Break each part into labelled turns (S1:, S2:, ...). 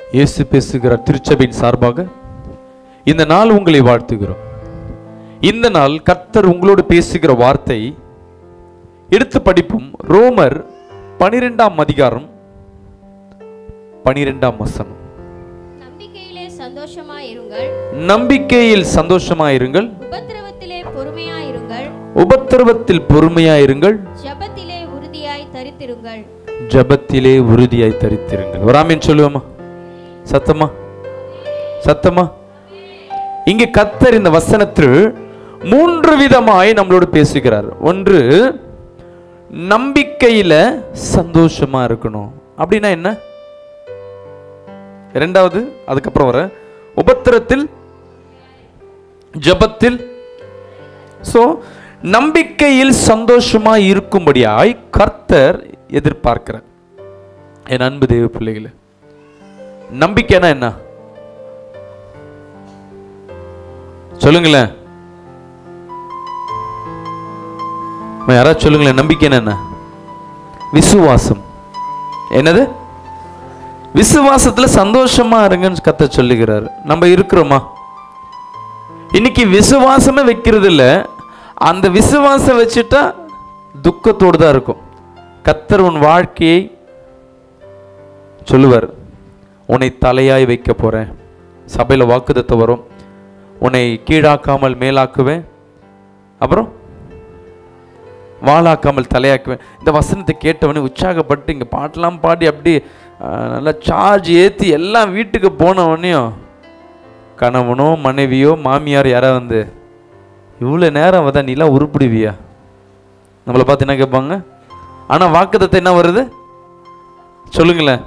S1: இயேசு பேசுகிற திருச்சபையின் சார்பாக இந்த நாள் உங்களை வாழ்த்துகிறோம் இந்த நாள் கர்த்தர் உங்களோடு பேசுகிற வார்த்தை எடுத்து படிப்பும் ரோமர் பனிரெண்டாம் அதிகாரம் பனிரெண்டாம் வசனம்
S2: நம்பிக்கையிலே சந்தோஷமாயிருங்கள்
S1: நம்பிக்கையில் சந்தோஷமாயிருங்கள்
S2: உபத்திரவத்திலே பொறுமையாயிருங்கள்
S1: உபத்திரவத்தில் பொறுமையாயிருங்கள்
S2: ஜெபத்திலே உறுதியாய் தரித்திருங்கள்
S1: ஜபத்திலே உறுதியாய் தரித்திருங்கள் வராமேன்னு சொல்லுவோமா சத்தமா சத்தமா இங்கே கத்தர் இந்த வசனத்தில் மூன்று விதமாய் நம்மளோடு பேசுகிறார் ஒன்று நம்பிக்கையில சந்தோஷமா இருக்கணும் அப்படின்னா என்ன இரண்டாவது அதுக்கப்புறம் வர உபத்திரத்தில் ஜபத்தில் சோ நம்பிக்கையில் சந்தோஷமா இருக்கும்படியாய் கர்த்தர் எதிர்பார்க்கிறார் என் அன்பு தேவ பிள்ளைகளே நம்பிக்கைனா என்ன சொல்லுங்களேன் அம்மா, யாராவது சொல்லுங்களேன் நம்பிக்கைன்னா என்ன விசுவாசம் என்னது விசுவாசத்துல சந்தோஷமா இருங்கன்னு கத்த சொல்லுகிறார் நம்ம இருக்கிறோமா இன்னைக்கு விசுவாசமே வைக்கிறது இல்ல அந்த விசுவாசம் வச்சுட்டா துக்கத்தோடு தான் இருக்கும் கத்தர் உன் வாழ்க்கையை சொல்லுவார் உன்னை தலையாய் வைக்க போறேன் சபையில் வாக்குதத்தை வரும் உன்னை கீழாக்காமல் மேலாக்குவேன் அப்புறம் வாளாக்காமல் தலையாக்குவேன் இந்த வசனத்தை கேட்டவனே உற்சாகப்பட்டு இங்கே பாட்டெல்லாம் பாடி அப்படி ஆஹ், நல்லா சார்ஜ் ஏற்றி எல்லாம் வீட்டுக்கு போனவனையும் கணவனோ மனைவியோ மாமியார் யாரா வந்து இவ்வளோ நேரம் வந்தா நீலாம் உருப்பிடுவியா நம்மளை பார்த்து என்ன கேட்பாங்க ஆனால் வாக்குதத்தை என்ன வருது சொல்லுங்களேன்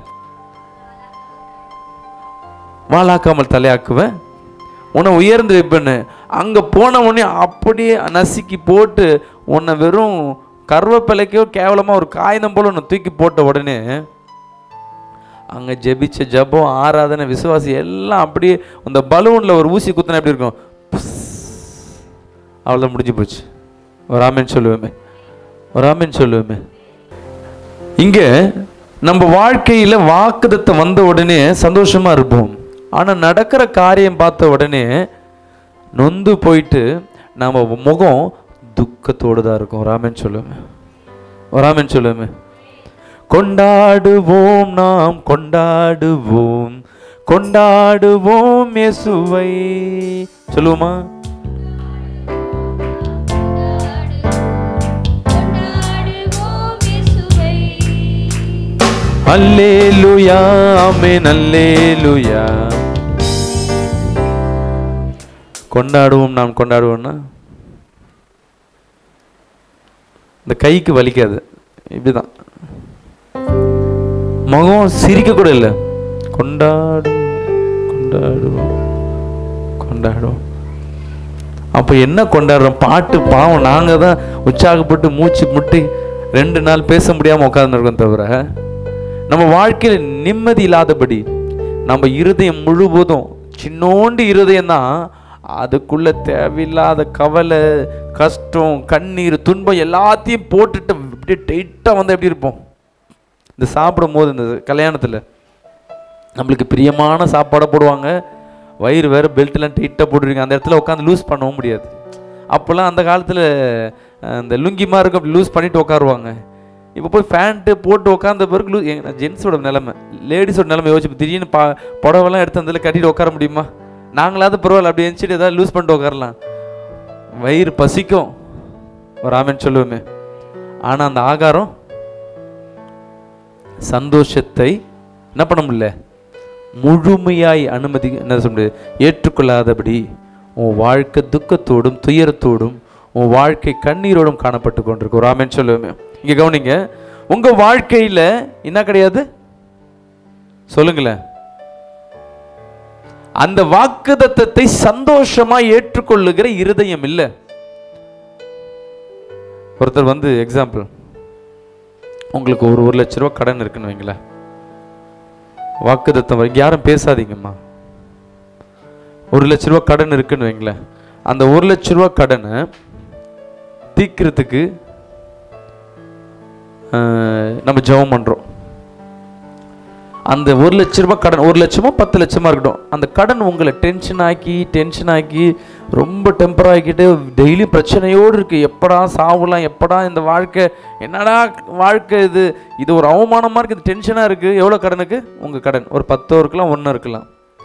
S1: வாளாக்காமல் தலையாக்குவேன் உன்னை உயர்ந்து வைப்பேன்னு அங்கே போன உடனே அப்படியே நசுக்கி போட்டு உன்னை வெறும் கருவேப்பிலைக்கோ கேவலமாக ஒரு காகிதம் போல உன்னை தூக்கி போட்ட உடனே அங்கே ஜெபிச்ச ஜெபம் ஆராதனை விசுவாசி எல்லாம் அப்படியே அந்த பலூனில் ஒரு ஊசி குத்தினா எப்படி இருக்கும் அவ்வளோதான் முடிஞ்சு போச்சு ஒரு ஆமேன்னு சொல்லுவேமே ஒரு ஆமேன்னு சொல்லுவேமே இங்கே நம்ம வாழ்க்கையில் வாக்குதத்தை வந்த உடனே சந்தோஷமா இருப்போம் ஆனால் நடக்கிற காரியம் பார்த்த உடனே நொந்து போயிட்டு நம்ம முகம் துக்கத்தோடு தான் இருக்கும் ராமன் சொல்லுவேன் ராமன் சொல்லுவேன் கொண்டாடுவோம் நாம் கொண்டாடுவோம் கொண்டாடுவோம் இயேசுவை சொல்லுவோமா
S2: கொண்டாடுவோம் இயேசுவை.
S1: அல்லேலுயா ஆமென் அல்லேலுயா கொண்டாடுவோம் நாம் கொண்டாடுவோம்னா இந்த கைக்கு வலிக்காது இப்படிதான் முகம் சிரிக்க கூட இல்லை கொண்டாடு கொண்டாடுவோம் கொண்டாடுவோம் அப்போ என்ன கொண்டாடுறோம் பாட்டு பாவம் நாங்கள் தான் உற்சாகப்பட்டு மூச்சு முட்டி ரெண்டு நாள் பேச முடியாமல் உட்காந்துருக்கோம் தவிர நம்ம வாழ்க்கையில் நிம்மதி இல்லாதபடி நம்ம இருதயம் முழுவதும் சின்னோண்டு இருதயம் தான் அதுக்குள்ள தேவையில்லாத கவலை கஷ்டம் கண்ணீர் துன்பம் எல்லாத்தையும் போட்டுட்டு அப்படியே டைட்டாக வந்து எப்படி இருப்போம் இந்த சாப்பிடும் போது இந்த கல்யாணத்தில் நம்மளுக்கு பிரியமான சாப்பாடை போடுவாங்க வயிறு வேறு பெல்ட்லாம் டைட்டாக போட்டுருங்க அந்த இடத்துல உட்காந்து லூஸ் பண்ணவும் முடியாது அப்போல்லாம் அந்த காலத்தில் அந்த லுங்கிமா இருக்கும் அப்படி லூஸ் பண்ணிட்டு உட்காருவாங்க இப்போ போய் ஃபேண்ட்டு போட்டு உட்காந்த பிறகு லூ ஜென்ஸோட நிலைமை லேடிஸோட நிலைமை யோசிச்சு திடீர்னு பா புடவெல்லாம் எடுத்து அதில் கட்டிட்டு உட்கார முடியுமா நாங்களாவது பரவாயில்ல அப்படி எழுச்சிட்டு ஏதாவது லூஸ் பண்ணிட்டு உட்காரலாம் வயிறு பசிக்கும் ஒரு ஆமென் சொல்லுவோமே ஆனால் அந்த ஆகாரம் சந்தோஷத்தை என்ன பண்ண முடியல முழுமையாய் அனுமதி என்ன சொல்ல முடியாது ஏற்றுக்கொள்ளாதபடி உன் வாழ்க்கை துக்கத்தோடும் துயரத்தோடும் உன் வாழ்க்கை கண்ணீரோடும் காணப்பட்டு கொண்டிருக்கு ஒரு ஆமென் சொல்லுவேன் இங்க கவனிங்க உங்க வாழ்க்கையில என்ன கிடையாது சொல்லுங்களேன் அந்த வாக்குதத்தத்தை சந்தோஷமா ஏற்றுக்கொள்ளுகிற இருதயம் இல்லை ஒருத்தர் வந்து எக்ஸாம்பிள் உங்களுக்கு ஒரு ஒரு லட்ச ரூபா கடன் இருக்குன்னு வைங்களேன் வாக்குதத்தம் வரைக்கும் யாரும் பேசாதீங்கம்மா ஒரு லட்ச ரூபா கடன் இருக்குன்னு வைங்களேன் அந்த ஒரு லட்ச ரூபா கடனை தீர்க்கிறதுக்கு ஆஹ், நம்ம ஜெபம் பண்றோம் அந்த ஒரு லட்ச ரூபாய் கடன் ஒரு லட்சமோ பத்து லட்சமா இருக்கட்டும் அந்த கடன் உங்களை டென்ஷன் ஆக்கி டென்ஷன் ஆக்கி ரொம்ப டெம்பர் ஆக்கிட்டு டெய்லி பிரச்சனையோடு இருக்கு எப்படா சாவலாம் எப்படா இந்த வாழ்க்கை என்னடா வாழ்க்கை இது இது ஒரு அவமானமாக இருக்குது டென்ஷனாக இருக்குது எவ்வளோ கடனுக்கு உங்கள் கடன் ஒரு பத்தோ இருக்கலாம் ஒன்று இருக்கலாம்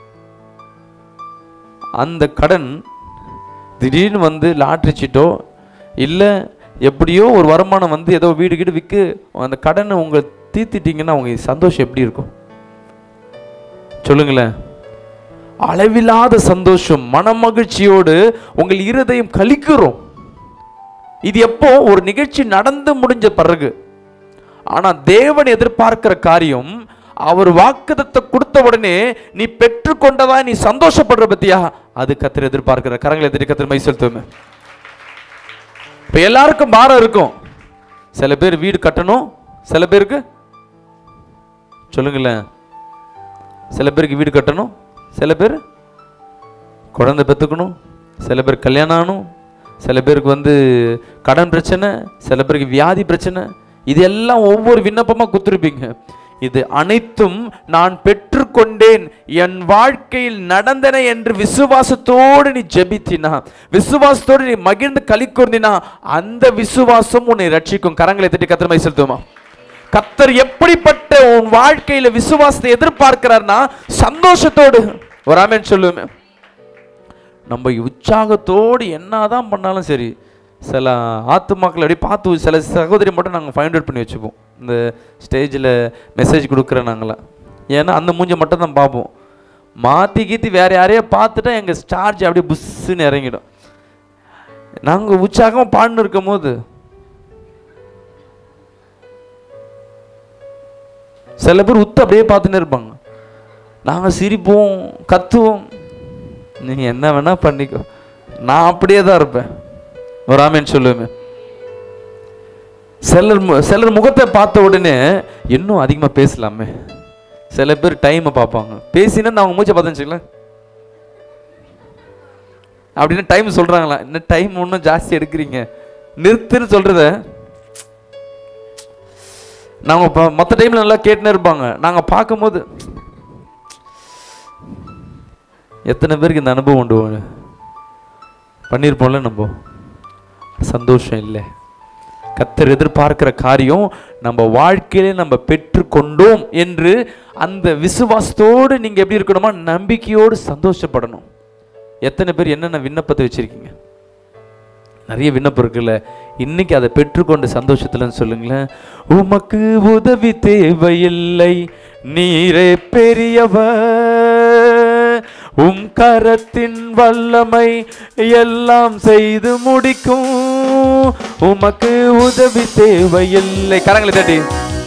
S1: அந்த கடன் திடீர்னு வந்து லாட்ரி சீட்டோ இல்லை எப்படியோ ஒரு வருமானம் வந்து ஏதோ வீடு கீடு விற்று அந்த கடனை உங்க தீர்த்திட்டீங்கன்னா அவங்க சந்தோஷம் எப்படி இருக்கும் சொல்லுங்களேன் அளவில்லாத சந்தோஷம் மனமகிழ்ச்சியோடு உங்கள் இருதயம் கலிக்கிறோம் இது எப்போ ஒரு நிகழ்ச்சி நடந்து முடிஞ்ச பிறகு ஆனா தேவன் எதிர்பார்க்கிற காரியம் அவர் வாக்குதத்தை கொடுத்த உடனே நீ பெற்றுக்கொண்டதா நீ சந்தோஷப்படுற பத்தியா அது கத்திர எதிர்பார்க்கிற கரங்களை எதிர்த்து கத்திர மை செலுத்துமே இப்ப எல்லாருக்கும் பாரம் இருக்கும் சில பேர் வீடு கட்டணும் சில பேருக்கு சொல்லுங்களேன் சில பேருக்கு வீடு கட்டணும் சில பேர் குழந்தை பெற்றுக்கணும் சில பேர் கல்யாணம் ஆகணும் சில பேருக்கு வந்து கடன் பிரச்சனை சில பேருக்கு வியாதி பிரச்சனை இது எல்லாம் ஒவ்வொரு விண்ணப்பமாக கொடுத்துருப்பீங்க இது அனைத்தும் நான் பெற்றுக்கொண்டேன் என் வாழ்க்கையில் நடந்தன என்று விசுவாசத்தோடு நீ ஜெபித்தினா விசுவாசத்தோடு நீ மகிழ்ந்து களி கூர்ந்தினா அந்த விசுவாசம் உன்னை ரட்சிக்கும் கரங்களை தட்டி கத்திரமை செலுத்துமா கத்தர் எப்படிப்பட்ட உன் வாழ்க்கையில விசுவாசத்தை எதிர்பார்க்கிறார்னா சந்தோஷத்தோடு ஒரு ஆமென் சொல்லுவேன் நம்ம உற்சாகத்தோடு என்னதான் பண்ணாலும் சரி சில ஆத்துமாக்கள் அப்படியே பார்த்து சில சகோதரி மட்டும் நாங்கள் ஃபைண்ட் அவுட் பண்ணி வச்சுப்போம் இந்த ஸ்டேஜில் மெசேஜ் கொடுக்குற நாங்களாம் ஏன்னா அந்த மூஞ்சை மட்டும் தான் பார்ப்போம் மாற்றி கீத்தி வேற யாரையோ பார்த்துட்டா எங்கள் சார்ஜ் அப்படியே புஷ்ஷுன்னு இறங்கிடும் நாங்கள் உற்சாகமாக பாடின்னு இருக்கும் போது சில பேர் உத்து அப்படியே பார்த்துன்னு இருப்பாங்க நாங்கள் சிரிப்போம் கத்துவோம் நீங்கள் என்ன வேணா பண்ணிக்கோ நான் அப்படியே தான் இருப்பேன் ஒரு ஆமேன்னு சொல்லுவேன் சிலர் மு- சிலர் முகத்தை பார்த்த உடனே இன்னும் அதிகமாக பேசலாமே சில பேர் டைமை பார்ப்பாங்க பேசினா நான் அவங்க மூச்சை பார்த்தேன்னு வச்சுக்கலாம் அப்படின்னு டைம் சொல்கிறாங்களா இன்னும் டைம் இன்னும் ஜாஸ்தி எடுக்கிறீங்க நிறுத்துன்னு சொல்கிறத நாங்கள் இப்போ மற்ற டைமில் நல்லா கேட்டுன்னு இருப்பாங்க நாங்கள் பார்க்கும்போது எத்தனை பேருக்கு இந்த அனுபவம் உண்டு பண்ணியிருப்போம்ல நம்ம சந்தோஷம் இல்லை கத்தர் எதிர்பார்க்கிற காரியம் நம்ம வாழ்க்கையிலே நம்ம பெற்றுக்கொண்டோம் என்று அந்த விசுவாசத்தோடு நீங்கள் எப்படி இருக்கணுமா நம்பிக்கையோடு சந்தோஷப்படணும் எத்தனை பேர் என்னென்ன விண்ணப்பத்தை வச்சுருக்கீங்க நிறைய விண்ணப்பம் இருக்குல்ல இன்னைக்கு அதை பெற்றுக்கொண்ட சந்தோஷத்துலன்னு சொல்லுங்களேன் உமக்கு உதவி தேவையில்லை நீரே பெரியவர் உம் கரத்தின் வல்லமை எல்லாம் செய்து முடிக்கும் உமக்கு உதவி தேவையில்லை கரங்களை தட்டி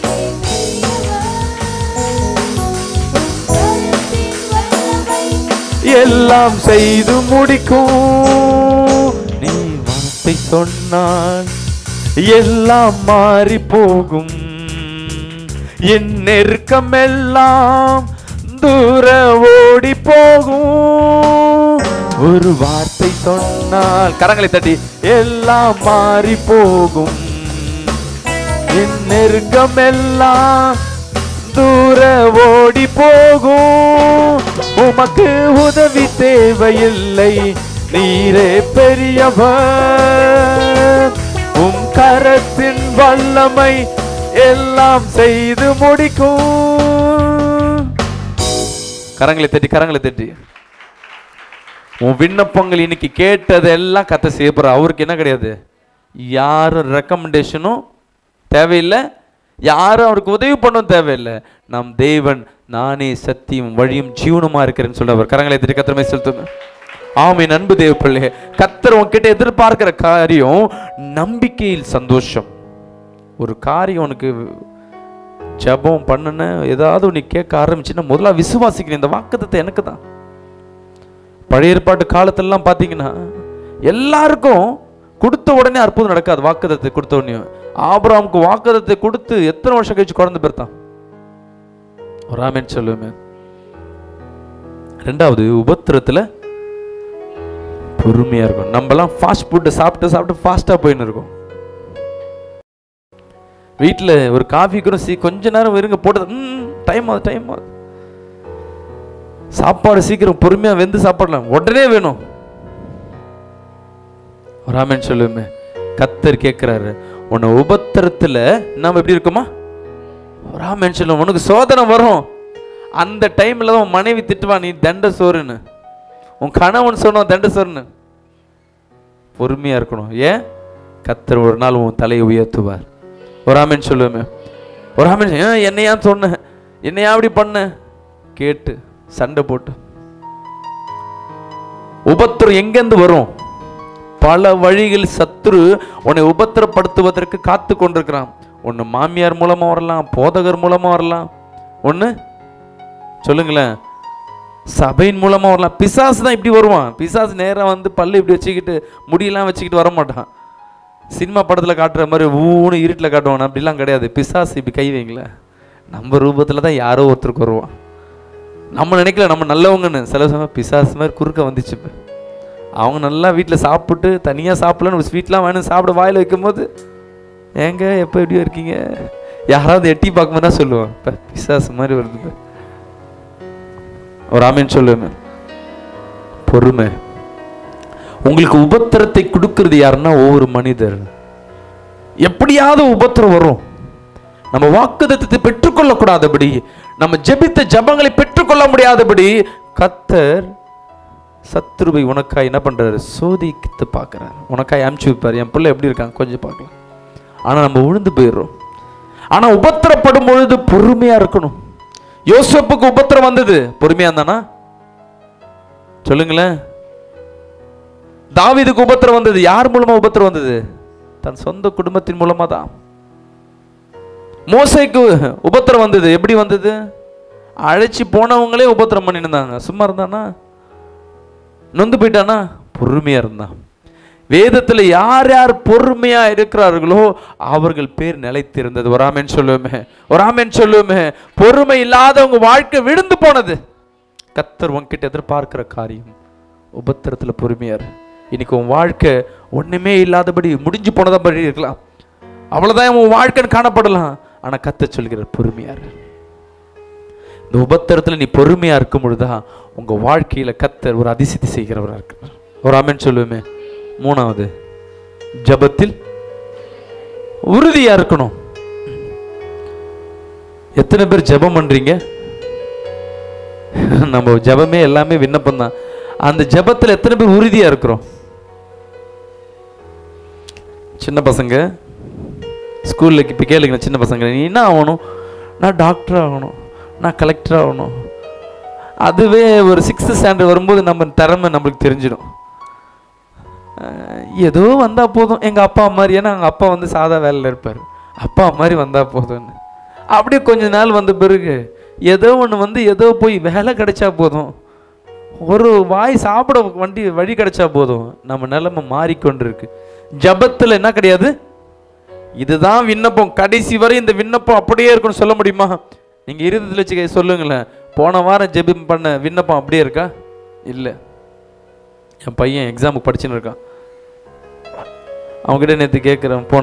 S1: எல்லாம் செய்து முடிக்கும் நீ வார்த்தை சொன்னால் எல்லாம் மாறி போகும் என் நெருக்கம் எல்லாம் தூர ஓடி போகும் ஒரு வார்த்தை சொன்னால் கரங்களை தட்டி எல்லாம் மாறி போகும் என் நெருக்கம் எல்லாம் தூர ஓடி போகும் உமக்கு உதவி தேவையில்லை நீரே பெரியவர் உம் கரத்தின் வல்லமை எல்லாம் செய்து முடிக்கும் கரங்களை தட்டி கரங்களை தட்டி உன் விண்ணப்பங்கள் இன்னைக்கு கேட்டதெல்லாம் கத்த செய்ய போற அவருக்கு என்ன கிடையாது யாரும் ரெக்கமெண்டேஷனும் தேவையில்லை யாரும் அவருக்கு உதவி பண்ணவும் தேவையில்லை நம் தேவன் நானே சத்தியம் வழியும் ஜீவனுமா இருக்கிறேன்னு சொல்றவர் கரங்களை தட்டி கத்திரமே செலுத்துங்க ஆமென் அன்பு தேவ பிள்ளையே கத்தர் உன்கிட்ட எதிர்பார்க்கிற காரியம் நம்பிக்கையில் சந்தோஷம் ஒரு காரியம் உனக்கு ஜெபம் பண்ணுன ஏதாவது நீ கேட்க ஆரம்பிச்சுன்னா முதல்ல விசுவாசிக்கணும் இந்த வாக்குத்தத்தை எனக்கு தான் பழைய ஏற்பாட்டு காலத்திலலாம் பார்த்தீங்கன்னா எல்லாருக்கும் கொடுத்த உடனே அற்புதம் நடக்காது வாக்குதத்தை கொடுத்த உடனே ஆபிரகாமுக்கு வாக்குதத்தை கொடுத்து எத்தனை வருஷம் கழிச்சு குழந்தை பெருத்தான் ஒரு ஆமென் சொல்லுவேன் ரெண்டாவது உபத்திரத்துல பொறுமையா இருக்கும் நம்மலாம் ஃபாஸ்ட் ஃபுட்டை சாப்பிட்டு சாப்பிட்டு ஃபாஸ்டா போயின்னு இருக்கோம் வீட்டில் ஒரு காஃபி கூட சீ கொஞ்ச நேரம் இருங்க போட்டு ம் டைம் ஆகுது டைம் ஆகுது சாப்பாடு சீக்கிரம் பொறுமையாக வெந்து சாப்பிடலாம் உடனே வேணும் ராமன் சொல்லுமே கத்தர் கேட்குறாரு உன்னை உபத்திரத்தில் நம்ம எப்படி இருக்குமா ராமன் சொல்லும் உனக்கு சோதனை வரும் அந்த டைமில் தான் உன் மனைவி திட்டுவா நீ தண்ட சோறுன்னு உன் கணவன் சொன்னோம் தண்ட சோறுன்னு பொறுமையாக இருக்கணும் ஏன் கத்தர் ஒரு நாள் உன் தலையை உயர்த்துவார் ஒரு ஆமேன் சொல்லுவேமே ஒரு ஆமேன் ஏன் என்னையா சொன்ன என்னையா அப்படி பண்ண கேட்டு சண்டை போட்டு உபத்திரம் எங்கேருந்து வரும் பல வழிகள் சத்துரு உன்னை உபத்திரப்படுத்துவதற்கு காத்து கொண்டிருக்கிறான் ஒன்று மாமியார் மூலமா வரலாம் போதகர் மூலமா வரலாம் ஒன்று சொல்லுங்களேன் சபையின் மூலமா வரலாம் பிசாசு தான் இப்படி வருவான் பிசாசு நேரா வந்து பல்லு இப்படி வச்சுக்கிட்டு முடியெல்லாம் வச்சுக்கிட்டு வர மாட்டான் சினிமா படத்தில் காட்டுற மாதிரி ஊன்னு இருட்டில் காட்டுவான் அப்படிலாம் கிடையாது பிசாசு இப்படி கை வைங்களேன் நம்ம ரூபத்தில் தான் யாரோ ஒருத்தருக்கு வருவான் நம்ம நினைக்கல நம்ம நல்லவங்கன்னு சில சமயம் பிசாசு மாதிரி குறுக்க வந்துச்சு இப்ப. அவங்க நல்லா வீட்டில் சாப்பிட்டு தனியாக சாப்பிடலன்னு ஸ்வீட்லாம் வேணும் சாப்பிட வாயில் வைக்கும்போது ஏங்க எப்போ எப்படியோ இருக்கீங்க யாராவது எட்டி பார்க்கும்போது தான் சொல்லுவான் இப்போ பிசாசு மாதிரி வருது இப்ப. ஒரு ஆமீன் சொல்லுவேன் பொறுமை உங்களுக்கு உபத்திரத்தை கொடுக்கிறது யாருன்னா ஒவ்வொரு மனிதர் எப்படியாவது உபத்திரம் வரும் நம்ம வாக்குதத்தத்தை பெற்றுக்கொள்ளக்கூடாதபடி நம்ம ஜெபித்த ஜபங்களை பெற்றுக்கொள்ள முடியாதபடி கத்தர் சத்ருவை உனக்காய் என்ன பண்றாரு சோதித்து பார்க்கறாரு உனக்காய் அமுச்சு வைப்பார் என் பிள்ளை எப்படி இருக்காங்க கொஞ்சம் பார்க்கலாம் ஆனா நம்ம உழுந்து போயிடுறோம் ஆனா உபத்திரப்படும் பொழுது பொறுமையா இருக்கணும் யோசப்புக்கு உபத்திரம் வந்தது பொறுமையா இருந்தானா சொல்லுங்களேன் தாவீதுக்கு உபத்திரம் வந்தது யார் மூலமா உபத்திரம் வந்தது தன் சொந்த குடும்பத்தின் மூலமா தான் மோசைக்கு உபத்திரம் வந்தது எப்படி வந்தது அழைச்சி போனவங்களே உபத்திரம் பண்ணியிருந்தாங்க சும்மா இருந்தானா நொந்து போயிட்டானா பொறுமையா இருந்தான் வேதத்துல யார் யார் பொறுமையா இருக்கிறார்களோ அவர்கள் பேர் நிலைத்திருந்தது ஒரு ஆமென் சொல்லுவோமே ஒரு ஆமென் சொல்லுவோமே பொறுமை இல்லாதவங்க வாழ்க்கை விழுந்து போனது கத்தர் உன்கிட்ட எதிர்பார்க்கிற காரியம் உபத்திரத்துல பொறுமையா இரு இன்னைக்கு உன் வாழ்க்கை ஒண்ணுமே இல்லாதபடி முடிஞ்சு போனதா படி இருக்கலாம் அவ்வளவுதான் உன் வாழ்க்கைன்னு காணப்படலாம் ஆனா கத்த சொல்கிறார் பொறுமையா இரு இந்த உபத்திரத்துல நீ பொறுமையா இருக்கும் பொழுதுதான் உங்க வாழ்க்கையில கத்தர் ஒரு அதிசயத்தை செய்கிறவரா இருக்கிறார் ஒரு ஆமென் சொல்லுவோமே மூணாவது ஜபத்தில் உறுதியா இருக்கணும் எத்தனை பேர் ஜெபம் பண்றீங்க நம்ம ஜெபமே எல்லாமே விண்ணப்பம் தான் அந்த ஜெபத்துல எத்தனை பேர் உறுதியா இருக்கிறோம் சின்ன பசங்க ஸ்கூல்ல இப்போ கேளுங்க சின்ன பசங்க நீ என்ன ஆகணும் நான் டாக்டர் ஆகணும் நான் கலெக்டர் ஆகணும் அதுவே ஒரு சிக்ஸ்த் ஸ்டாண்டர்ட் வரும்போது நம்ம திறமை நம்மளுக்கு தெரிஞ்சிடும் அஹ் ஏதோ வந்தா போதும் எங்க அப்பா மாதிரி ஏன்னா எங்க அப்பா வந்து சாதா வேலையில் இருப்பார் அப்பா மாதிரி வந்தா போதும்னு அப்படியே கொஞ்ச நாள் வந்த பிறகு ஏதோ ஒன்று வந்து ஏதோ போய் வேலை கிடைச்சா போதும் ஒரு வாய் சாப்பிட வண்டி வழி கிடைச்சா போதும் நம்ம நிலைமை மாறிக்கொண்டிருக்கு ஜபத்தில் என்ன கிடையாது இதுதான் விண்ணப்பம் கடைசி வரை இந்த விண்ணப்பம் அப்படியே இருக்கும்னு சொல்ல முடியுமா நீங்க இருதயத்தில் வச்சு கை- சொல்லுங்களேன் போன வாரம் ஜெபம் பண்ண விண்ணப்பம் அப்படியே இருக்கா இல்லை என் பையன் எக்ஸாமுக்கு படிச்சுன்னு இருக்கான் அவன்கிட்ட நேற்று கேட்குறேன் போன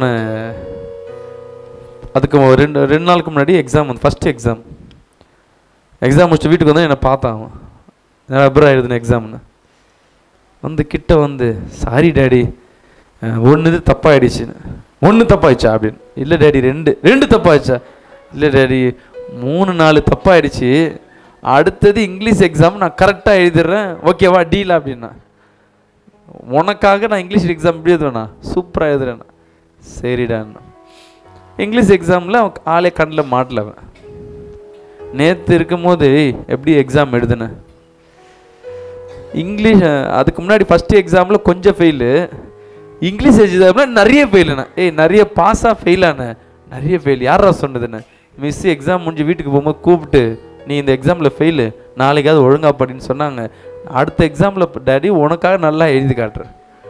S1: அதுக்கு ஒரு ரெண்டு ரெண்டு நாளுக்கு முன்னாடி எக்ஸாம் வந்து ஃபஸ்ட்டு எக்ஸாம் எக்ஸாம் முடிச்சுட்டு வீட்டுக்கு வந்து என்னை பார்த்தான் அவன் நான் அப்புறம் எழுதின எக்ஸாம்னு வந்து கிட்ட வந்து சாரி டேடி ஒன்று இது தப்பாயிடுச்சுன்னு ஒன்று தப்பாயிடுச்சா அப்படின்னு இல்லை டேடி ரெண்டு ரெண்டு தப்பாயிடுச்சா இல்லை டேடி மூணு நாலு தப்பாயிடுச்சு அடுத்தது இங்கிலீஷ் எக்ஸாம் நான் கரெக்டாக எழுதிடுறேன் ஓகேவா டீல் அப்படின்னா உனக்காக நான் இங்கிலீஷ் எக்ஸாம் எப்படி எழுதுவேண்ணா சூப்பராக எழுதுறேண்ணா சரிடாண்ணா இங்கிலீஷ் எக்ஸாமில் அவன் ஆளே கண்ணில் மாட்டல அவன் நேற்று இருக்கும்போது "ஏய், எப்படி எக்ஸாம் எழுதுன இங்கிலீஷ் அஹ், அதுக்கு முன்னாடி ஃபஸ்ட்டு எக்ஸாமில் கொஞ்சம் ஃபெயிலு இங்கிலீஷ் எக்ஸாமில் நிறைய ஃபெயிலுண்ணே ஏய் நிறைய பாஸாக ஃபெயிலானே நிறைய ஃபெயில் யாரா சொன்னதுண்ணே மிஸ் எக்ஸாம் முடிஞ்சு வீட்டுக்கு போகும்போது கூப்பிட்டு நீ இந்த எக்ஸாமில் ஃபெயிலு நாளைக்காவது ஒழுங்கா படின்னு சொன்னாங்க அடுத்த எக்ஸாமில் டேடி உனக்காக நல்லா எழுதி காட்டுறேன்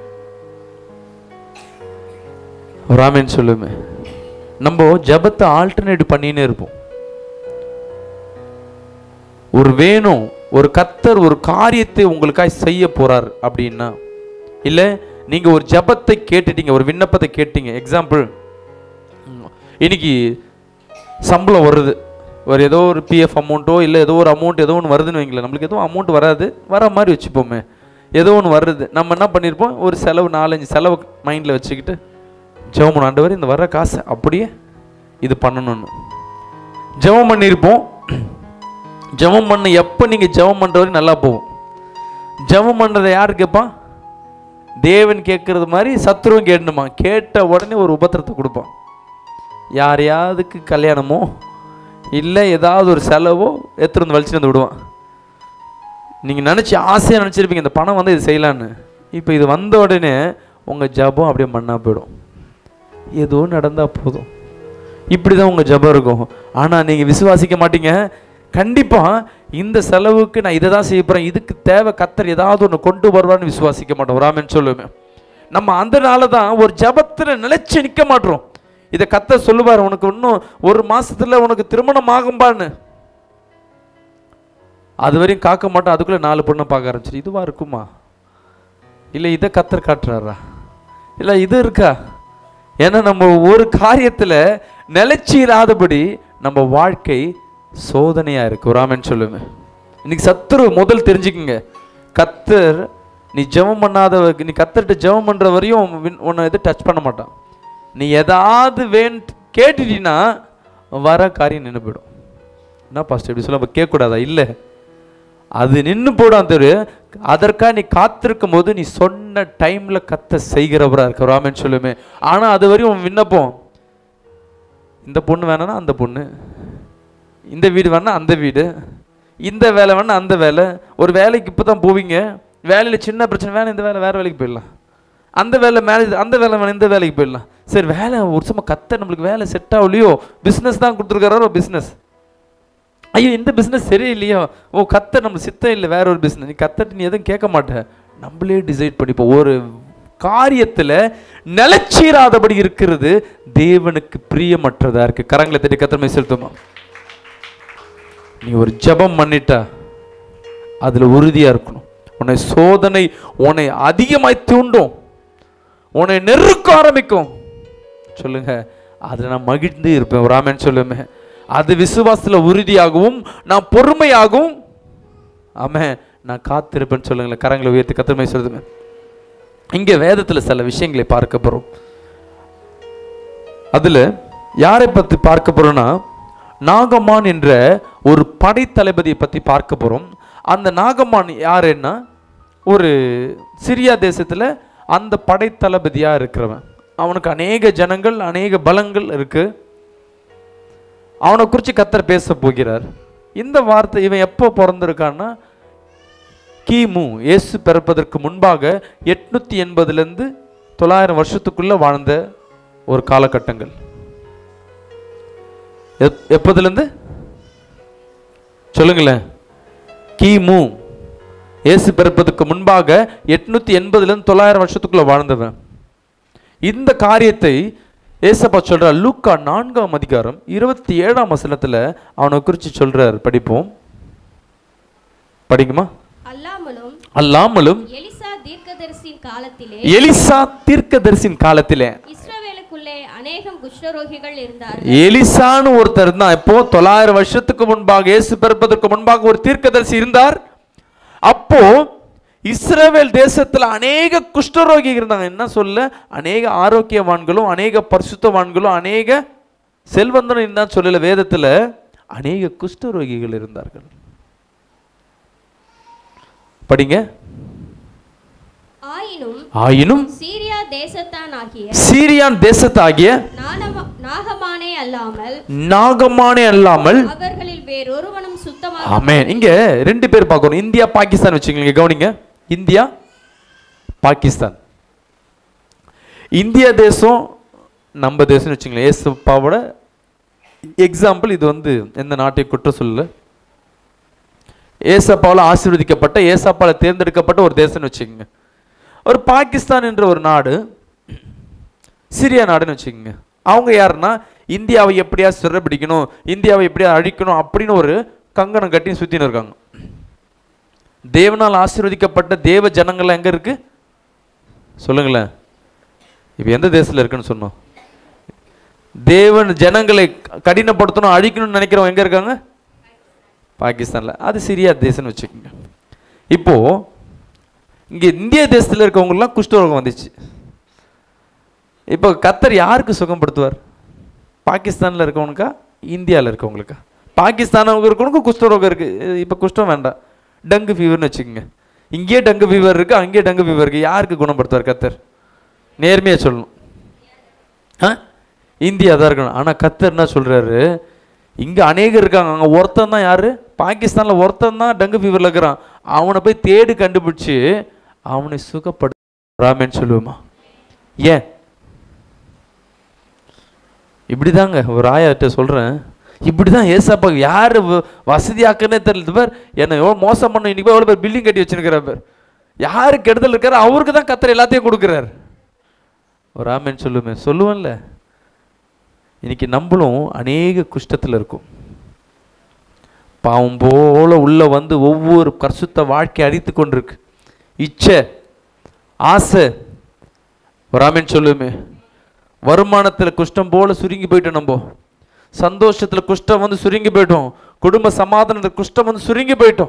S1: ராமேன் சொல்லுமே நம்ம ஜபத்தை ஆல்டர்னேட் பண்ணினே இருப்போம் ஒரு வேணும் ஒரு கத்தர் ஒரு காரியத்தை உங்களுக்காக செய்ய போறார் அப்படின்னா இல்ல நீங்க ஒரு ஜபத்தை கேட்டுட்டீங்க ஒரு விண்ணப்பத்தை கேட்டீங்க எக்ஸாம்பிள் இன்னைக்கு சம்பளம் வருது ஒரு ஏதோ ஒரு பிஎஃப் அமௌண்ட்டோ இல்லை ஏதோ ஒரு அமௌண்ட் ஏதோ ஒன்று வருதுன்னு வைங்களேன் நம்மளுக்கு எதுவும் அமௌண்ட் வராது வர மாதிரி வச்சுப்போமே ஏதோ ஒன்று வருது நம்ம என்ன பண்ணியிருப்போம் ஒரு செலவு நாலஞ்சு செலவு மைண்டில் வச்சுக்கிட்டு ஜெபம் ஆண்டவர் இந்த வர்ற காசை அப்படியே இது பண்ணணும்னு ஜெபம் பண்ணியிருப்போம் ஜெபம் பண்ண எப்போ நீங்கள் ஜெபம் பண்ணுற வரையும் நல்லா போகும் ஜெபம் பண்ணுறதை யார் கேட்பான் தேவன் கேட்குறது மாதிரி சத்ருவும் கேட்கணுமா கேட்ட உடனே ஒரு உபத்திரத்தை கொடுப்பான் யாரையாவதுக்கு கல்யாணமோ இல்லை ஏதாவது ஒரு செலவோ எடுத்துட்டு வந்து வலிச்சுட்டு வந்து விடுவான் நீங்கள் நினச்சி ஆசையாக நினச்சிருப்பீங்க இந்த பணம் வந்து இது செய்யலான்னு இப்போ இது வந்த உடனே உங்கள் ஜபம் அப்படியே மண்ணாக போயிடும் ஏதோ நடந்தால் போதும் இப்படி தான் உங்கள் ஜபம் இருக்கும் ஆனால் நீங்கள் விசுவாசிக்க மாட்டீங்க கண்டிப்பாக இந்த செலவுக்கு நான் இதை தான் செய்ய போகிறேன் இதுக்கு தேவை கத்தர் ஏதாவது ஒன்று கொண்டு வருவான்னு விசுவாசிக்க மாட்டோம் ராமன் சொல்லுவேன் நம்ம அந்த நாள தான் ஒரு ஜபத்தில் நிலைச்சு நிற்க மாட்டோம் இதை கத்தர் சொல்லுவார் உனக்கு இன்னும் ஒரு மாசத்துல உனக்கு திருமணம் ஆகும்பான்னு அது வரையும் காக்க மாட்டோம் அதுக்குள்ளே நாலு பொண்ணை பார்க்க ஆரம்பிச்சிரு இதுவா இருக்குமா இல்லை இதை கத்தர் காட்டுறாரா இல்லை இது இருக்கா ஏன்னா நம்ம ஒரு காரியத்தில் நிலைச்சி இராதபடி நம்ம வாழ்க்கை சோதனையாக இருக்கு ராமன் சொல்லுவேன் இன்னைக்கு சத்துரு முதல் தெரிஞ்சுக்குங்க கத்தர் நீ ஜெபம் பண்ணாத நீ கத்தர்கிட்ட ஜெபம் பண்ணுற வரையும் உன் வின்- உன்னை எது டச் பண்ண மாட்டான் நீ எதாவது வேண் கேட்டுட்டீன்னா வர காரியம் நின்று போயிடும் என்ன பாஸ்டர் இப்படி சொல்ல கேட்கக்கூடாதா இல்லை அது நின்று போடான் தெரு அதற்காக நீ காத்திருக்கும் போது நீ சொன்ன டைம்ல கத்த செய்கிறவரா இருக்க ராமன் சொல்லுமே ஆனா அது வரையும் உன் விண்ணப்பம் இந்த பொண்ணு வேணாம்னா அந்த பொண்ணு இந்த வீடு வேணா அந்த வீடு இந்த வேலை வேணா அந்த வேலை ஒரு வேலைக்கு இப்போ தான் போவீங்க வேலையில் சின்ன பிரச்சனை வேணா இந்த வேலை வேற வேலைக்கு போயிடலாம் அந்த வேலை மேலே அந்த வேலை வேணா இந்த வேலைக்கு போயிடலாம் சரி வேலை ஒரு சும்மா கத்த நம்மளுக்கு வேலை செட் ஆகலையோ பிஸ்னஸ் தான் கொடுத்துருக்காரோ பிஸ்னஸ் ஐயோ இந்த பிஸ்னஸ் சரியில்லையோ ஓ கத்த நம்ம சித்தம் இல்லை வேற ஒரு பிஸ்னஸ் நீ கத்தட்டு நீ எதுவும் கேட்க மாட்ட நம்மளே டிசைட் பண்ணிப்போம் ஒரு காரியத்தில் நிலச்சீராதபடி இருக்கிறது தேவனுக்கு பிரியமற்றதா இருக்கு கரங்களை தட்டி கத்திரமை செலுத்துமா நீ ஒரு ஜெபம் பண்ணிட்டா அதுல உறுதியா இருக்கணும் உன்னை சோதனை உன்னை அதிகமாய் தூண்டும் உன்னை நெருக்க ஆரம்பிக்கும் சொல்லுங்க அதில் நான் மகிழ்ந்து இருப்பேன் ராமன் சொல்லுமே அது விசுவாசத்தில் உறுதியாகவும் நான் பொறுமையாகவும் ஆமென் நான் காத்திருப்பேன்னு சொல்லுங்களேன் கரங்களை உயர்த்தி கத்திரமை சொல்லுமே இங்கே வேதத்தில் சில விஷயங்களை பார்க்க போகிறோம் அதில் யாரை பற்றி பார்க்க போறோம்னா நாகமான் என்ற ஒரு படைத்தளபதியை பற்றி பார்க்க போகிறோம் அந்த நாகமான் யாருன்னா ஒரு சிரியா தேசத்தில் அந்த படைத்தளபதியாக இருக்கிறவன் அவனுக்கு அநேக ஜனங்கள் அநேக பலங்கள் இருக்கு அவனை குறித்து கத்தர் பேச போகிறார் இந்த வார்த்தை இவன் எப்போ பிறந்திருக்கான்னா கிமு இயேசு பிறப்பதற்கு முன்பாக எட்நூத்தி எண்பதுலேருந்து தொள்ளாயிரம் வருஷத்துக்குள்ள வாழ்ந்த ஒரு காலகட்டங்கள் எப்- எப்போதுலேருந்து சொல்லுங்களேன் கிமு இயேசு பிறப்பதற்கு முன்பாக எட்நூத்தி எண்பதுலேருந்து தொள்ளாயிரம் வருஷத்துக்குள்ள வாழ்ந்தவன் இந்த காரியத்தை ஏசப்பா சொல்றார் லூக்கா நான்காம் அதிகாரம் இருபத்தி ஏழாம் வசனத்துல அவனை குறித்து சொல்றார் படிப்போம் படிக்குமா
S2: அல்லாமலும்
S1: அல்லாமலும்
S2: எலிசா தீர்க்கதரிசியின் காலத்திலே
S1: எலிசா தீர்க்கதரிசின் காலத்திலே
S2: இஸ்ரவேலுக்குள்ளே அநேகம் குஷ்டரோகிகள் இருந்தார்
S1: எலிசான்னு ஒருத்தர் இருந்தான் இப்போ தொள்ளாயிரம் வருஷத்துக்கு முன்பாக இயேசு பிறப்பதற்கு முன்பாக ஒரு தீர்க்கதரிசி இருந்தார் அப்போ இஸ்ரவேல் தேசத்துல அநேக குஷ்டரோகி இருந்தாங்க என்ன சொல்ல அநேக ஆரோக்கியவான்களும் அநேக பரிசுத்தவான்களும் அநேக செல்வந்தனும் இருந்தான்னு சொல்லல வேதத்துல அநேக குஷ்டரோகிகள் இருந்தார்கள் படிங்க
S2: ஆயினும்
S1: ஆயினும்
S2: சீரியா தேசத்தான் ஆகிய
S1: சீரியான் தேசத்தாகிய
S2: நானம- நாகமானே அல்லாமல்
S1: நாகமானே அல்லாமல்
S2: அவர்களில் வேறொருவனும் சுத்தமாக
S1: ஆமென் இங்க ரெண்டு பேர் பார்க்கணும் இந்தியா பாகிஸ்தான் வச்சுக்கோங்க கவனிங்க இந்தியா பாகிஸ்தான் இந்தியா தேசம் நம்ம தேசம்னு வச்சுங்களேன் ஏசப்பாவோட எக்ஸாம்பிள் இது வந்து எந்த நாட்டை குற்றம் சொல்லல ஏசப்பாவால் ஆசீர்வதிக்கப்பட்ட ஏசப்பால தேர்ந்தெடுக்கப்பட்ட ஒரு தேசம்னு வச்சுக்கோங்க ஒரு பாகிஸ்தான் என்ற ஒரு நாடு சிரியா நாடுன்னு வச்சுக்கோங்க அவங்க யாருன்னா இந்தியாவை எப்படியா சிறைப்பிடிக்கணும் இந்தியாவை எப்படியா அழிக்கணும் அப்படின்னு ஒரு கங்கணம் கட்டி சுத்தின்னு இருக்காங்க தேவனால் ஆசீர்வதிக்கப்பட்ட தேவ ஜனங்கள்லாம் எங்க இருக்கு சொல்லுங்களேன் இப்போ எந்த தேசத்தில் இருக்குன்னு சொன்னோம் தேவன் ஜனங்களை கடினப்படுத்தணும் அழிக்கணும்னு நினைக்கிறவங்க எங்க இருக்காங்க பாகிஸ்தான்ல அது சிரியா தேசம்னு வச்சுக்கோங்க இப்போ இங்க இந்திய தேசத்துல இருக்கவங்கலாம் குஷ்டரோகம் வந்துச்சு இப்போ கத்தர் யாருக்கு சுகப்படுத்துவார் பாகிஸ்தான்ல இருக்கவனுக்கா இந்தியாவில் இருக்கவங்களுக்கா பாகிஸ்தான் இருக்கவனுக்கும் குஷ்டரோகம் இருக்கு இப்போ குஷ்டம் வேண்டாம் டங்கு ஃபீவர்னு வச்சுக்கோங்க இங்கேயே டங்கு ஃபீவர் இருக்கு அங்கேயே டங்கு ஃபீவர் இருக்கு யாருக்கு குணப்படுத்துவார் கத்தர் நேர்மையாக சொல்லணும் ஆ இந்தியா தான் இருக்கணும் ஆனால் கத்தர் என்ன சொல்றாரு இங்கே அநேகர் இருக்காங்க அங்கே ஒருத்தன் தான் யாரு பாகிஸ்தானில் ஒருத்தன் தான் டங்கு ஃபீவரில் இருக்கிறான் அவனை போய் தேடி கண்டுபிடிச்சு அவனை சுகப்படுறாமேன்னு சொல்லுவோமா ஏன் இப்படிதாங்க ஒரு ஆயாட்ட சொல்கிறேன் இப்படி தான் ஏசாப்பா யார் வசதியாக்குன்னே தெரியல பார் என்னை எவ்வளோ மோசம் பண்ண இன்னைக்கு எவ்வளோ பேர் பில்டிங் கட்டி வச்சிருக்கிற பேர் யாரு கெடுதல் இருக்காரு அவருக்கு தான் கத்தர் எல்லாத்தையும் கொடுக்குறாரு ஒரு ஆமேன்னு சொல்லுமே சொல்லுவேன்ல இன்னைக்கு நம்மளும் அநேக குஷ்டத்தில் இருக்கும் பாவம் போல உள்ள வந்து ஒவ்வொரு கர்சுத்த வாழ்க்கை அடித்து கொண்டிருக்கு இச்சை ஆசை ஒரு ஆமேன்னு சொல்லுமே வருமானத்தில் குஷ்டம் போல சுருங்கி போயிட்டோம் நம்ம சந்தோஷத்துல குஷ்டம் வந்து சுருங்கி போயிட்டோம் குடும்ப சமாதானத்தில் குஷ்டம் வந்து சுருங்கி போயிட்டோம்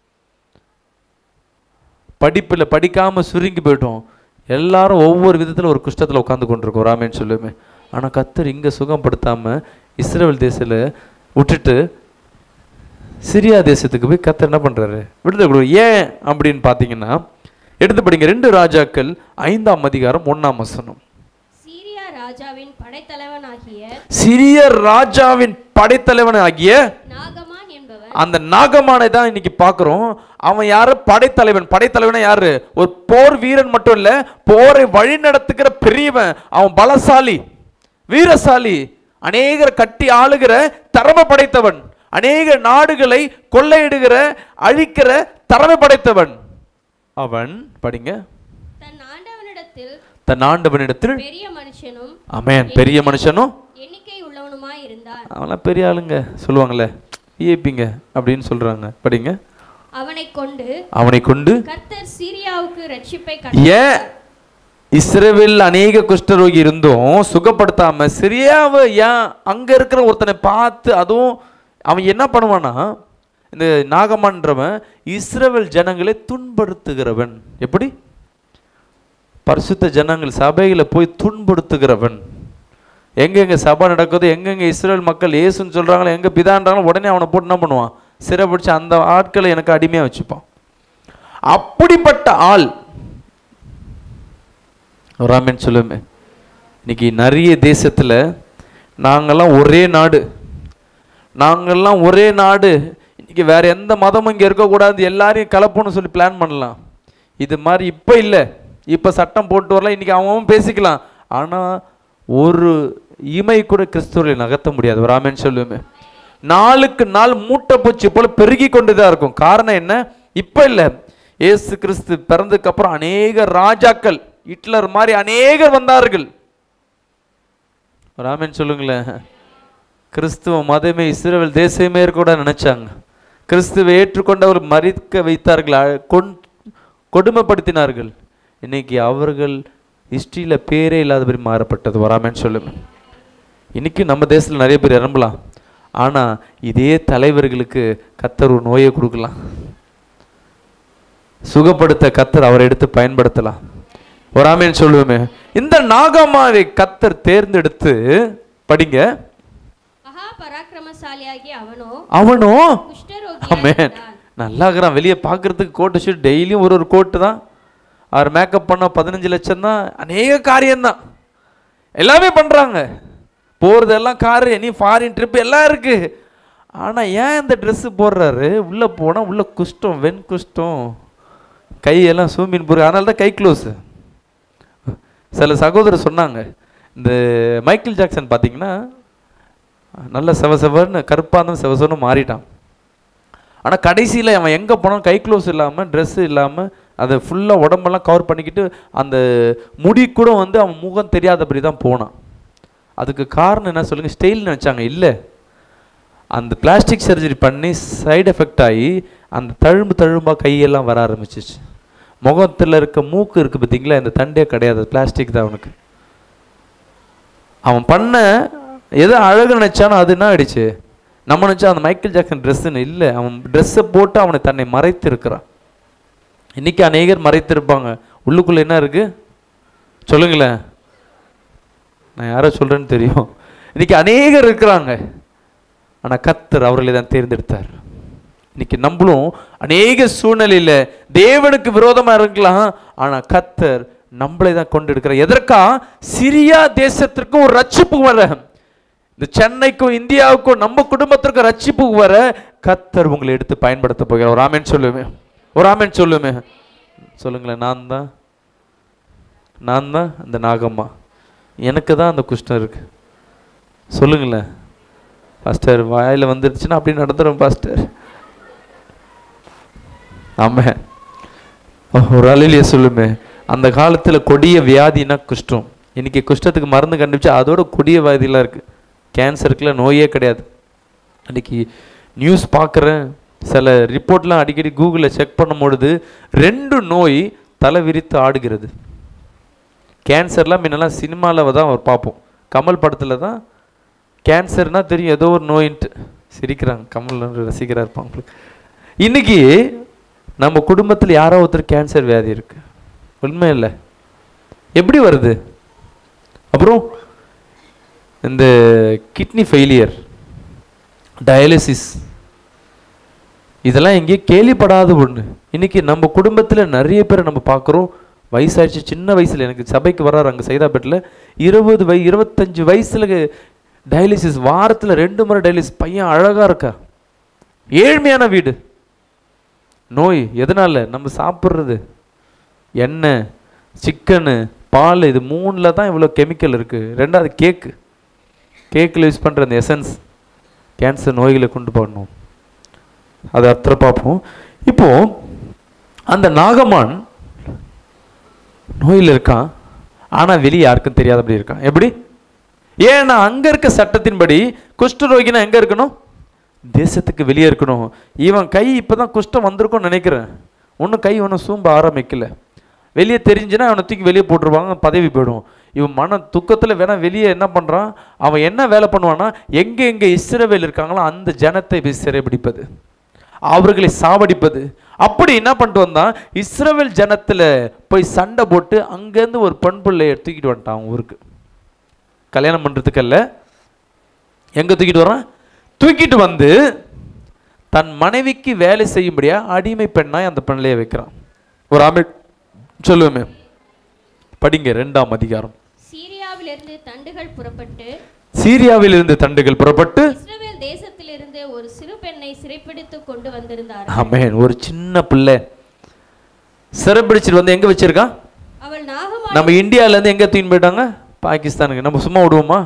S1: படிப்புல படிக்காம சுருங்கி போயிட்டோம் எல்லாரும் ஒவ்வொரு விதத்துல ஒரு குஷ்டத்துல உட்கார்ந்து கொண்டிருக்கோம் ராமேன்னு சொல்லுமே ஆனா கத்தர் இங்க சுகப்படுத்தாம இஸ்ரேல் தேசத்துல விட்டுட்டு சிரியா தேசத்துக்கு போய் கத்தர் என்ன பண்றாரு விடுதலை கொடு ஏன் அப்படின்னு பார்த்தீங்கன்னா எடுத்து படிங்க ரெண்டு ராஜாக்கள் ஐந்தாம் அதிகாரம் ஒண்ணாம் வசனம்
S2: சீரியா ராஜாவின் படைத்தலைவனாகிய
S1: சிரிய ராஜாவின் படைத்தலைவன் ஆகிய
S2: நாகமான் என்பவன்
S1: அந்த நாகமானை தான் இன்னைக்கு பார்க்குறோம் அவன் யாரு படைத்தலைவன் படைத்தலைவனா யாரு ஒரு போர் வீரன் மட்டும் இல்ல போரை வழி நடத்துகிற பெரியவன் அவன் பலசாலி வீரசாலி அநேகரை கட்டி ஆளுகிற திறமை படைத்தவன் அநேக நாடுகளை கொள்ளையிடுகிற அழிக்கிற திறமை படைத்தவன் அவன் படிங்க
S2: தன் ஆண்டவனிடத்தில்
S1: தன் ஆண்டவனிடத்தில்
S2: பெரிய மனுஷனும்
S1: அமேன் பெரிய மனுஷனும்
S2: எண்ணிக்கை உள்ளவனுமாய் இருந்தான்
S1: அவன்லாம் பெரிய ஆளுங்க சொல்லுவாங்கல்ல விஐபிங்க அப்படின்னு சொல்றாங்க படிங்க
S2: அவனை கொண்டு
S1: அவனை கொண்டு
S2: கர்த்தர் சீரியாவுக்கு ரட்சிப்பை
S1: ஏன் இஸ்ரேவேல் அநேக குஷ்டரோகி இருந்தும் சுகப்படுத்தாம சிரியாவை ஏன் அங்க இருக்கிற ஒருத்தனை பார்த்து அதுவும் அவன் என்ன பண்ணுவானா இந்த நாகமான்றவன் இஸ்ரவேல் ஜனங்களை துன்படுத்துகிறவன் எப்படி பரிசுத்த ஜனங்கள் சபைகளை போய் துன்படுத்துகிறவன் எங்கெங்க சபை நடக்குது எங்கெங்க இஸ்ரேல் மக்கள் ஏசுன்னு சொல்றாங்களோ எங்க பிதான்றாங்களோ உடனே அவனை போட்டு என்ன பண்ணுவான் சிறைப்பிடிச்சு அந்த ஆட்களை எனக்கு அடிமையா வச்சுப்பான் அப்படிப்பட்ட ஆள் ராமன் சொல்லுமே இன்னைக்கு நிறைய தேசத்துல நாங்கெல்லாம் ஒரே நாடு நாங்கெல்லாம் ஒரே நாடு இன்னைக்கு வேற எந்த மதமும் இங்க இருக்கக்கூடாது எல்லாரையும் கலப்பணும்னு சொல்லி பிளான் பண்ணலாம் இது மாதிரி இப்போ இல்லை இப்போ சட்டம் போட்டு வரலாம் இன்னைக்கு அவன் அவன் பேசிக்கலாம் ஆனா ஒரு இமை கூட கிறிஸ்துவரை நகர்த்த முடியாது ஒரு ஆமென் சொல்லுமே நாளுக்கு நாள் மூட்டை பூச்சி போல பெருகி கொண்டுதான் இருக்கும் காரணம் என்ன இப்போ இல்லை இயேசு கிறிஸ்து பிறந்ததுக்கு அப்புறம் அநேக ராஜாக்கள் ஹிட்லர் மாதிரி அநேகர் வந்தார்கள் ராமன் சொல்லுங்களேன் கிறிஸ்துவ மதமே இஸ்ரேல் தேசமே கூட நினைச்சாங்க கிறிஸ்துவை ஏற்றுக்கொண்டவர் மறிக்க வைத்தார்கள் அ- கொன் கொடுமைப்படுத்தினார்கள் இன்னைக்கு அவர்கள் ஹிஸ்டரியில் பேரே இல்லாதபடி மாறப்பட்டது வராமன்னு சொல்லுங்க இன்னைக்கு நம்ம தேசத்தில் நிறைய பேர் இறம்பலாம் ஆனா இதே தலைவர்களுக்கு கத்தர் ஒரு நோயை கொடுக்கலாம் சுகப்படுத்த கத்தர் அவரை எடுத்து பயன்படுத்தலாம் ஒரு ஆமேன் சொல்லுவோமே இந்த நாகமாவை கத்தர் தேர்ந்தெடுத்து படிங்க
S2: மகா பராக்கிரமசாலியாகிய அவனோ
S1: அவனோ
S2: குஷ்டரோகியாய்
S1: ஆமென்
S2: இருந்தான்.
S1: நல்லா இருக்கிறான் வெளியே பார்க்கறதுக்கு கோட்டு ஷூட் டெய்லியும் ஒரு ஒரு கோட்டு தான் அவர் மேக்கப் பண்ண பதினஞ்சு லட்சம் தான் அநேக காரியம்தான் எல்லாமே பண்றாங்க போறதெல்லாம் காரு நீ ஃபாரின் ட்ரிப் எல்லாம் இருக்கு ஆனா ஏன் இந்த Dress போடுறாரு உள்ள போனா உள்ள குஷ்டம் வெண் குஷ்டம் கையெல்லாம் சூமின் போரு அதனால தான் கை க்ளோஸ் சில சகோதரர் சொன்னாங்க இந்த மைக்கேல் ஜாக்சன் பார்த்தீங்கன்னா நல்ல செவ செவன்னு கருப்பாந்தம் செவ செவன்னு மாறிட்டான் ஆனால் கடைசியில் அவன் எங்கே போனாலும் கை க்ளோஸ் இல்லாமல் ட்ரெஸ் இல்லாமல் அதை ஃபுல்லாக உடம்பெல்லாம் கவர் பண்ணிக்கிட்டு அந்த முடி கூட வந்து அவன் முகம் தெரியாதபடி தான் போனான் அதுக்கு காரணம் என்ன சொல்லுங்கள் ஸ்டைல்னு நினச்சாங்க இல்லை அந்த பிளாஸ்டிக் சர்ஜரி பண்ணி சைடு எஃபெக்ட் ஆகி அந்த தழும்பு தழும்பாக கையெல்லாம் வர ஆரம்பிச்சிச்சு முகத்தில் இருக்க மூக்கு இருக்குது பார்த்தீங்களா இந்த தண்டே கிடையாது பிளாஸ்டிக் தான் அவனுக்கு அவன் பண்ண எது அழகு நினைச்சானோ அது என்ன ஆயிடுச்சு நம்ம நினச்சா அந்த மைக்கேல் ஜாக்சன் ட்ரெஸ்ஸுன்னு இல்லை அவன் ட்ரெஸ்ஸை போட்டு அவனை தன்னை மறைத்து இருக்கிறான் இன்னைக்கு அநேகர் மறைத்திருப்பாங்க உள்ளுக்குள்ள என்ன இருக்கு சொல்லுங்களேன் நான் யாரை சொல்றேன்னு தெரியும் இன்னைக்கு அநேகர் இருக்கிறாங்க ஆனா கத்தர் அவர்களை தான் தேர்ந்தெடுத்தார் இன்னைக்கு நம்மளும் அநேக சூழ்நிலையில தேவனுக்கு விரோதமா இருக்கலாம் ஆனா கத்தர் நம்மளை தான் கொண்டு எடுக்கிறார் எதற்கா சிரியா தேசத்திற்கும் ஒரு ரட்சிப்பு வர இந்த சென்னைக்கும் இந்தியாவுக்கும் நம்ம குடும்பத்திற்கும் ரட்சிப்பு வர கத்தர் உங்களை எடுத்து பயன்படுத்த போகிறார் ஒரு ஆமேன் சொல்லுமே ஒரு ஆமேன் சொல்லுமே சொல்லுங்களேன் நான் தான் நான் தான் இந்த நாகம்மா எனக்கு தான் அந்த குஷ்டம் இருக்கு சொல்லுங்களேன் பாஸ்டர் வாயில் வந்துருச்சுன்னா அப்படி நடந்துரும் பாஸ்டர் ஆமாம் ஒரு அலையிலேயே சொல்லுமே அந்த காலத்தில் கொடிய வியாதினா குஷ்டம் இன்னைக்கு குஷ்டத்துக்கு மருந்து கண்டுபிடிச்சா அதோட கொடிய வியாதிலாம் இருக்குது கேன்சருக்குலாம் நோயே கிடையாது அன்னைக்கு நியூஸ் பார்க்குறேன் சில ரிப்போர்ட்லாம் அடிக்கடி கூகுளில் செக் பண்ணும் பொழுது ரெண்டு நோய் தலை விரித்து ஆடுகிறது கேன்சர்லாம் முன்னெல்லாம் சினிமாவில் தான் அவர் பார்ப்போம் கமல் படத்தில் தான் கேன்சர்னா தெரியும் ஏதோ ஒரு நோயின்ட்டு சிரிக்கிறாங்க கமல் ரசிக்கிறா இருப்பாங்க இன்னைக்கு நம்ம குடும்பத்தில் யாரோ ஒருத்தர் கேன்சர் வியாதி இருக்கு உண்மை இல்லை எப்படி வருது அப்புறம் இந்த கிட்னி ஃபெயிலியர் டயாலிசிஸ் இதெல்லாம் எங்கேயும் கேள்விப்படாத ஒன்று இன்னைக்கு நம்ம குடும்பத்தில் நிறைய பேரை நம்ம பார்க்குறோம் வயசாயிடுச்சு சின்ன வயசில் எனக்கு சபைக்கு வர்றாரு அங்கே சைதாப்பேட்டில் இருபது வய இருபத்தஞ்சு வயசில் டயாலிசிஸ் வாரத்தில் ரெண்டு முறை டயாலிசிஸ் பையன் அழகாக இருக்கா ஏழ்மையான வீடு நோய் எதனால நம்ம சாப்பிட்றது எண்ணெய் சிக்கனு பால் இது மூணில் தான் இவ்வளோ கெமிக்கல் இருக்குது ரெண்டாவது கேக்கு கேக்கில் யூஸ் பண்ணுற அந்த எசன்ஸ் கேன்சர் நோய்களை கொண்டு போகணும் அது அத்தனை பார்ப்போம் இப்போ அந்த நாகமான் நோயில் இருக்கான் ஆனால் வெளியே யாருக்கும் தெரியாதபடி இருக்கான் எப்படி ஏன்னா அங்கே இருக்க சட்டத்தின்படி குஷ்டரோகினா எங்கே இருக்கணும் தேசத்துக்கு வெளியே இருக்கணும் இவன் கை இப்போ தான் குஷ்டம் வந்திருக்கும்னு நினைக்கிறேன் ஒன்றும் கை ஒன்றும் சூம்ப ஆரம்பிக்கல வெளியே தெரிஞ்சுன்னா அவனை தூக்கி வெளியே போட்டுருவாங்க பதவி போயிடும் இவன் மன துக்கத்தில் வேணா வெளியே என்ன பண்ணுறான் அவன் என்ன வேலை பண்ணுவான்னா எங்கே எங்கே இஸ்ரவேல் இருக்காங்களோ அந்த ஜனத்தை போய் சிறைபிடிப்பது அவர்களை சாவடிப்பது அப்படி என்ன பண்ணிட்டு வந்தான் இஸ்ரவேல் ஜனத்தில் போய் சண்டை போட்டு அங்கேருந்து ஒரு பெண் பிள்ளைய தூக்கிட்டு வந்துட்டான் அவன் ஊருக்கு கல்யாணம் பண்ணுறதுக்கல்ல எங்கே தூக்கிட்டு வரான் தூக்கிட்டு வந்து தன் மனைவிக்கு வேலை செய்யும்படியா அடிமை பெண்ணாய் அந்த பெண்ணைய வைக்கிறான் ஒரு அமை சொல்லுவோமே படிங்க ரெண்டாம் அதிகாரம்
S2: சீரியாவிலிருந்து தண்டுகள் புறப்பட்டு
S1: சீரியாவில் இருந்து தண்டுகள் புறப்பட்டு
S2: இஸ்ரவேல் தேசத்திலிருந்து ஒரு சிறு பெண்ணை சிறைப்பிடித்து கொண்டு வந்திருந்தார்
S1: ஆமென் ஒரு சின்ன பிள்ளை சிறப்பிடிச்சிட்டு வந்து எங்க வச்சிருக்கான்
S2: அவள் நாகமா
S1: நம்ம இந்தியால இருந்து எங்க தூக்கின்னு போயிட்டாங்க பாகிஸ்தானுக்கு நம்ம சும்மா விடுவோமா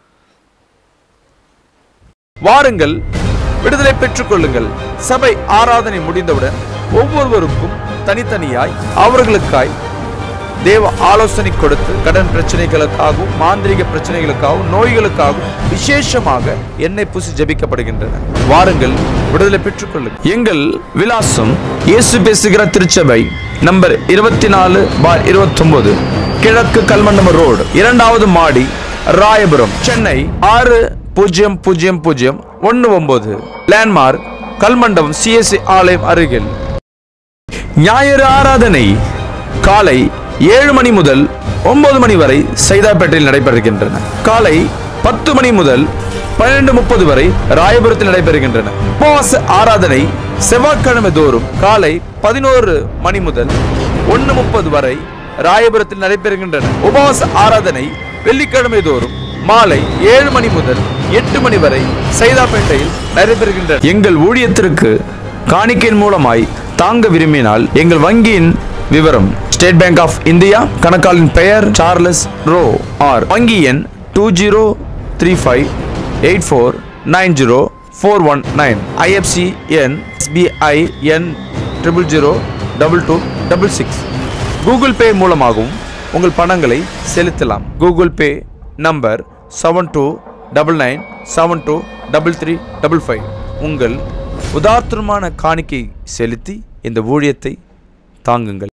S3: வாருங்கள் விடுதலை பெற்றுக் கொள்ளுங்கள் சபை ஆராதனை முடிந்தவுடன் ஒவ்வொருவருக்கும் தனித்தனியாய் அவர்களுக்காய் தேவ ஆலோசனை கொடுத்து கடன் பிரச்சனைகளுக்காகவும் மாந்திரிக பிரச்சனைகளுக்காகவும் நோய்களுக்காகவும் விசேஷமாக எண்ணெய் பூசி ஜெபிக்கப்படுகின்றன வாருங்கள் விடுதலை பெற்றுக் கொள்ளுங்கள் எங்கள் விலாசம் இயேசு பேசுகிற திருச்சபை நம்பர் இருபத்தி நாலு பார் இருபத்தொன்பது கிழக்கு கல்மண்டம ரோடு இரண்டாவது மாடி ராயபுரம் சென்னை ஆறு பூஜ்ஜியம் பூஜ்ஜியம் பூஜ்ஜியம் ஒன்று ஒன்பது லேண்ட்மார்க் கல்மண்டபம் சிஎஸ்சி ஆலயம் அருகில் ஞாயிறு ஆராதனை காலை ஏழு மணி முதல் ஒன்பது மணி வரை சைதாப்பேட்டையில் நடைபெறுகின்றன காலை பத்து மணி முதல் பன்னிரண்டு முப்பது வரை ராயபுரத்தில் நடைபெறுகின்றன உபவாச ஆராதனை செவ்வாய்க்கிழமை தோறும் காலை பதினோரு மணி முதல் ஒன்று முப்பது வரை ராயபுரத்தில் நடைபெறுகின்றன உபவாச ஆராதனை வெள்ளிக்கிழமை தோறும் மாலை ஏழு மணி முதல் எட்டு மணி வரை சைதாப்பேட்டையில் நடைபெறுகின்றன எங்கள் ஊழியத்திற்கு காணிக்கையின் மூலமாய் தாங்க விரும்பினால் எங்கள் வங்கியின் விவரம் ஸ்டேட் பேங்க் ஆஃப் இந்தியா கணக்காளின் பெயர் சார்லஸ் ரோ ஆர் வங்கி எண் two zero three five eight four nine zero four one nine IFSC எண் எஸ்பிஐ எண் triple zero double two double six Google Pay மூலமாகவும் உங்கள் பணங்களை செலுத்தலாம் Google Pay number seven two double nine seven two double three double five உங்கள் உதார்த்தமான காணிக்கை செலுத்தி இந்த ஊழியத்தை தாங்குங்கள்